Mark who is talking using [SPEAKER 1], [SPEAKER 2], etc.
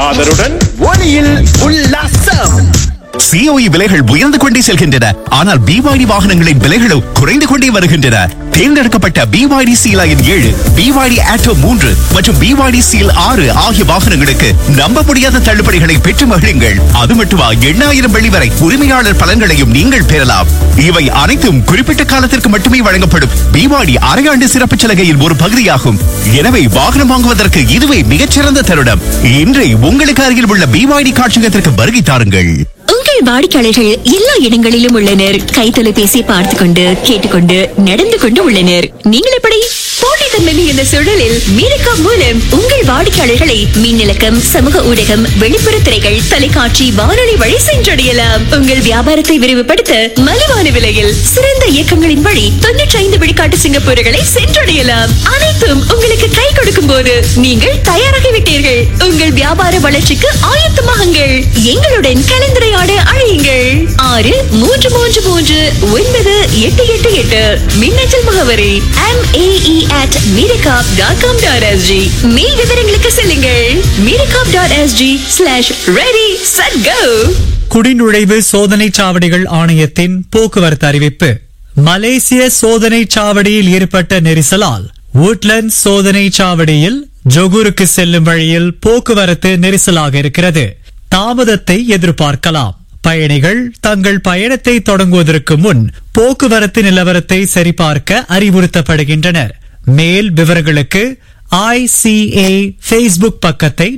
[SPEAKER 1] ஆதருடன் ஒளியில் உல்லாசம்
[SPEAKER 2] சிஓஇ விலைகள் உயர்ந்து கொண்டே செல்கின்றன ஆனால் பிவாடி வாகனங்களின் விலைகளோ குறைந்து கொண்டே வருகின்றன தேர்ந்தெடுக்கப்பட்ட பிவாடி சீலாயின் ஏழு பிவாடி ஆட்டோ மூன்று மற்றும் பிவாடி சீல் ஆறு ஆகிய வாகனங்களுக்கு நம்ப முடியாத தள்ளுபடிகளை பெற்று மகிழுங்கள் அது மட்டுமா எண்ணாயிரம் வெள்ளி வரை உரிமையாளர் பலன்களையும் நீங்கள் பெறலாம் இவை அனைத்தும் குறிப்பிட்ட காலத்திற்கு மட்டுமே வழங்கப்படும் பிவாடி அரையாண்டு சிறப்பு சலுகையின் ஒரு பகுதியாகும் எனவே வாகனம் வாங்குவதற்கு இதுவே மிகச்சிறந்த தருணம் இன்றை உங்களுக்கு அருகில் உள்ள பிவாடி காட்சியகத்திற்கு வருகை தாருங்கள்
[SPEAKER 3] உங்கள் வாடிக்கையாளர்கள் எல்லா இடங்களிலும் உள்ளனர் கை தொலைபேசி பார்த்து கொண்டு கேட்டுக்கொண்டு நடந்து கொண்டு உள்ளனர் நீங்கள் எப்படி போட்டித்தன்மை இந்த சூழலில் மீனக்கா மூலம் உங்கள் வாடிக்கையாளர்களை மின்னலக்கம் சமூக ஊடகம் வெளிப்புற திரைகள் தொலைக்காட்சி வானொலி வழி சென்றடையலாம் உங்கள் வியாபாரத்தை விரிவுபடுத்த மலிவான விலையில் சிறந்த இயக்கங்களின் வழி தொன்னூற்றி ஐந்து விழுக்காட்டு சிங்கப்பூர்களை சென்றடையலாம் அனைத்தும் உங்களுக்கு கை கொடுக்கும் போது நீங்கள் தயாராகிவிட்டீர்கள் உங்கள் வியாபார வளர்ச்சிக்கு ஆயத்தமாகுங்கள் எங்களுடன் கலந்துரையாட அழையுங்கள் ஆறு மூன்று மூன்று மூன்று ஒன்பது எட்டு எட்டு எட்டு மின்னஞ்சல் முகவரி எம் ஏஇ அட் மீரகாப் டாட் காம் டாட் எஸ்ஜி மேல் விவரங்களுக்கு செல்லுங்கள் மீரகாப் dot SG slash ready set go
[SPEAKER 4] குடிநுழைவு சோதனை சாவடிகள் ஆணையத்தின் போக்குவரத்து அறிவிப்பு மலேசிய சோதனை சாவடியில் ஏற்பட்ட நெரிசலால் woodland சோதனை சாவடியில் ஜொகூருக்கு செல்லும் வழியில் போக்குவரத்து நெரிசலாக இருக்கிறது தாமதத்தை எதிர்பார்க்கலாம் பயணிகள் தங்கள் பயணத்தை தொடங்குவதற்கு முன் போக்குவரத்து நிலவரத்தை சரிபார்க்க அறிவுறுத்தப்படுகின்றனர் மேல் விவரங்களுக்கு ஐசிஏ ஃபேஸ்புக் பக்கத்தை